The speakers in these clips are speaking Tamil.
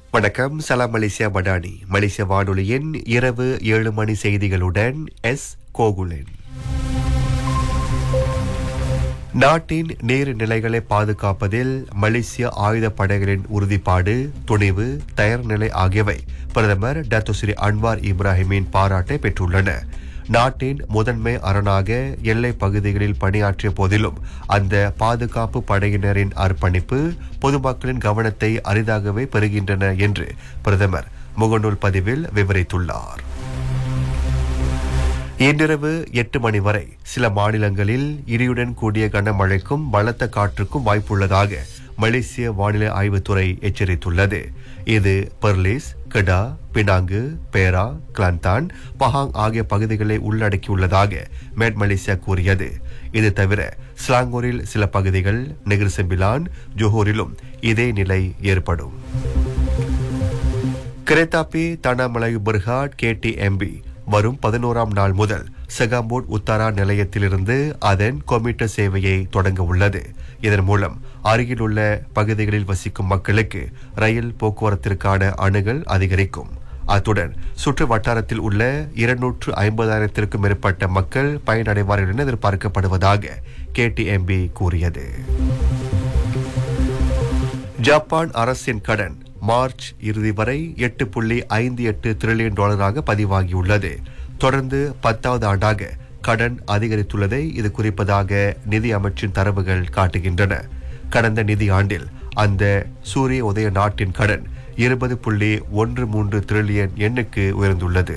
வணக்கம் சலாம் மலேசியா மடானி மலேசிய வானொலியின் இரவு ஏழு மணி செய்திகளுடன் எஸ் கோகுலன் நாட்டின் நீர்நிலைகளை பாதுகாப்பதில் மலேசிய ஆயுதப் படைகளின் உறுதிப்பாடு துணிவு தயார் நிலை ஆகியவை பிரதமர் டத்துஸ்ரீ அன்வார் இப்ராஹிமின் பாராட்டை பெற்றுள்ளன நாட்டின் முதன்மை அரணாக எல்லை பகுதிகளில் பணியாற்றிய போதிலும் அந்த பாதுகாப்பு படையினரின் அர்ப்பணிப்பு பொதுமக்களின் கவனத்தை அரிதாகவே பெறுகின்றன என்று பிரதமர் முகநூல் பதிவில் விவரித்துள்ளார் இன்றிரவு எட்டு மணி வரை சில மாநிலங்களில் இடியுடன் கூடிய கனமழைக்கும் பலத்த காற்றுக்கும் வாய்ப்புள்ளதாக மலேசிய வானிலை ஆய்வுத்துறை எச்சரித்துள்ளது இது பெர்லிஸ் கெடா பினாங்கு பேரா கிளாந்தான் பஹாங் ஆகிய பகுதிகளை உள்ளடக்கியுள்ளதாக மேட் மலேசியா கூறியது இது தவிர ஸ்லாங்கூரில் சில பகுதிகள் நெகிர்செம்பிலான் ஜோஹூரிலும் இதே நிலை ஏற்படும் கிரேத்தாப்பி தனாமலை பர்ஹாட் கேடிஎம்பி வரும் பதினோராம் நாள் முதல் செகாம்போட் உத்தாரா நிலையத்திலிருந்து அதன் கொமிட்டர் சேவையை தொடங்க உள்ளது இதன் மூலம் அருகில் உள்ள பகுதிகளில் வசிக்கும் மக்களுக்கு ரயில் போக்குவரத்திற்கான அணுகல் அதிகரிக்கும் அத்துடன் சுற்று வட்டாரத்தில் உள்ள இருநூற்று ஐம்பதாயிரத்திற்கும் மேற்பட்ட மக்கள் பயனடைவார்கள் என எதிர்பார்க்கப்படுவதாக கேடிஎம்பி கூறியது ஜப்பான் அரசின் கடன் மார்ச் இறுதி வரை எட்டு புள்ளி ஐந்து எட்டு டிரில்லியன் டாலராக பதிவாகியுள்ளது தொடர்ந்து பத்தாவது ஆண்டாக கடன் அதிகரித்துள்ளதை இது குறிப்பதாக நிதி அமைச்சின் தரவுகள் காட்டுகின்றன கடந்த நிதி ஆண்டில் அந்த சூரிய உதய நாட்டின் கடன் இருபது புள்ளி ஒன்று மூன்று டிரில்லியன் எண்ணுக்கு உயர்ந்துள்ளது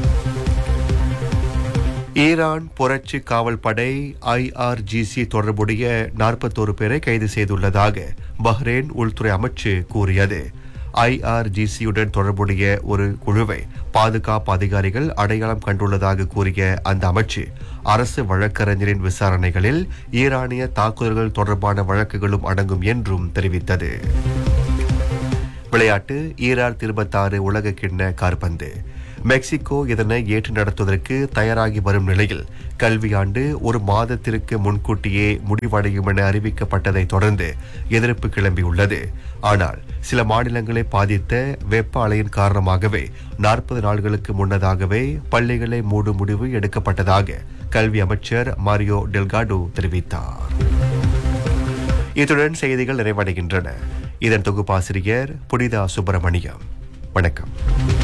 ஈரான் புரட்சி காவல் படை ஐஆர்ஜிசி தொடர்புடைய நாற்பத்தோரு பேரை கைது செய்துள்ளதாக பஹ்ரைன் உள்துறை அமைச்சு கூறியது ஐஆர்ஜிசியுடன் தொடர்புடைய ஒரு குழுவை பாதுகாப்பு அதிகாரிகள் அடையாளம் கண்டுள்ளதாக கூறிய அந்த அமைச்சு அரசு வழக்கறிஞரின் விசாரணைகளில் ஈரானிய தாக்குதல்கள் தொடர்பான வழக்குகளும் அடங்கும் என்றும் தெரிவித்தது விளையாட்டு ஈரார் இருபத்தாறு உலக கிண்ண கார்பந்து மெக்சிகோ இதனை ஏற்று நடத்துவதற்கு தயாராகி வரும் நிலையில் கல்வியாண்டு ஒரு மாதத்திற்கு முன்கூட்டியே முடிவடையும் என அறிவிக்கப்பட்டதை தொடர்ந்து எதிர்ப்பு கிளம்பியுள்ளது ஆனால் சில மாநிலங்களை பாதித்த வெப்ப அலையின் காரணமாகவே நாற்பது நாள்களுக்கு முன்னதாகவே பள்ளிகளை மூடும் முடிவு எடுக்கப்பட்டதாக கல்வி அமைச்சர் மாரியோ டெல்காடோ தெரிவித்தார் இத்துடன் செய்திகள் நிறைவடைகின்றன இதன் தொகுப்பாசிரியர் புனிதா சுப்பிரமணியம் வணக்கம்